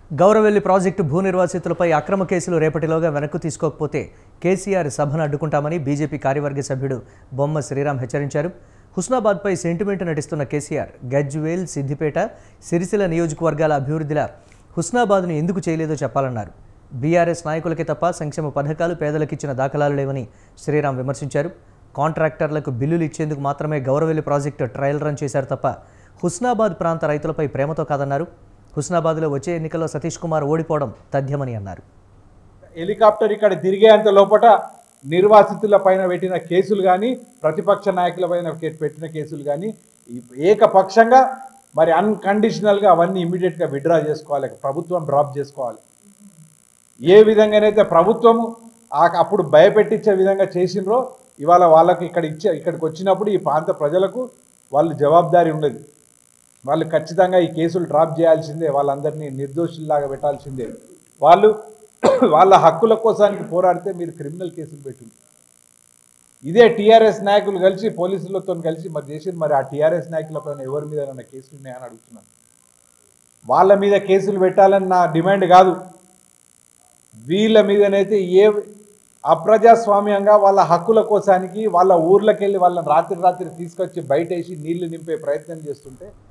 Gouravelli project భూ నిర్వాసితులపై అక్రమ కేసులు రేపటిలోగా వెనక్కు తీసుకోకపోతే కేసీఆర్ సభను అడ్డుకుంటామని బీజేపీ కార్యవర్గ సభ్యుడు బొమ్మ శ్రీరామ్ హెచ్చరించారు హుస్నాబాద్పై సెంటిమెంట్ నటిస్తున్న కేసీఆర్ గజ్వేల్ సిద్దిపేట సిరిసిల్ల నియోజకవర్గాల అభివృద్ధిలా హుస్నాబాద్ను ఎందుకు చేయలేదో చెప్పాలన్నారు బీఆర్ఎస్ నాయకులకే తప్ప సంక్షేమ పథకాలు పేదలకిచ్చిన దాఖలాలు లేవని శ్రీరామ్ విమర్శించారు కాంట్రాక్టర్లకు బిల్లులు ఇచ్చేందుకు మాత్రమే గౌరవెల్లి ప్రాజెక్టు ట్రయల్ రన్ చేశారు తప్ప హుస్నాబాద్ ప్రాంత రైతులపై ప్రేమతో కాదన్నారు హుస్నాబాద్లో వచ్చే ఎన్నికల్లో సతీష్ కుమార్ ఓడిపోవడం తథ్యమని అన్నారు హెలికాప్టర్ ఇక్కడ తిరిగేంత లోపట నిర్వాసితుల పైన పెట్టిన కేసులు కానీ ప్రతిపక్ష నాయకుల పైన కే- పెట్టిన కేసులు కానీ ఏకపక్షంగా మరి అన్కండిషనల్గా అవన్నీ ఇమీడియట్గా విడ్రా చేసుకోవాలి ప్రభుత్వం డ్రాప్ చేసుకోవాలి ఏ విధంగానైతే ప్రభుత్వము ఆ- అప్పుడు భయపెట్టించే విధంగా చేసినరో ఇవాళ వాళ్ళకి ఇక్కడ ఇచ్చే ఇక్కడికి వచ్చినప్పుడు ఈ ప్రాంత ప్రజలకు వాళ్ళు జవాబుదారీ ఉండదు వాళ్ళు ఖచ్చితంగా ఈ కేసులు డ్రాప్ చేయాల్సిందే వాళ్ళందరినీ నిర్దోషుల్లాగా పెట్టాల్సిందే వాళ్ళు వాళ్ళ హక్కుల కోసానికి పోరాడితే మీరు క్రిమినల్ కేసులు పెట్టింది ఇదే టీఆర్ఎస్ నాయకులు కలిసి పోలీసులతో కలిసి మరి చేసి మరి ఆ టీఆర్ఎస్ నాయకులపైన ఎవరి మీద కేసులు ఉన్నాయని అడుగుతున్నాను వాళ్ళ మీద కేసులు పెట్టాలని నా డిమాండ్ కాదు వీళ్ళ మీదనైతే ఏ అప్రజాస్వామ్యంగా వాళ్ళ హక్కుల కోసానికి వాళ్ళ ఊర్లకెళ్ళి వాళ్ళని రాత్రి రాత్రి తీసుకొచ్చి బయటేసి నీళ్లు నింపే ప్రయత్నం చేస్తుంటే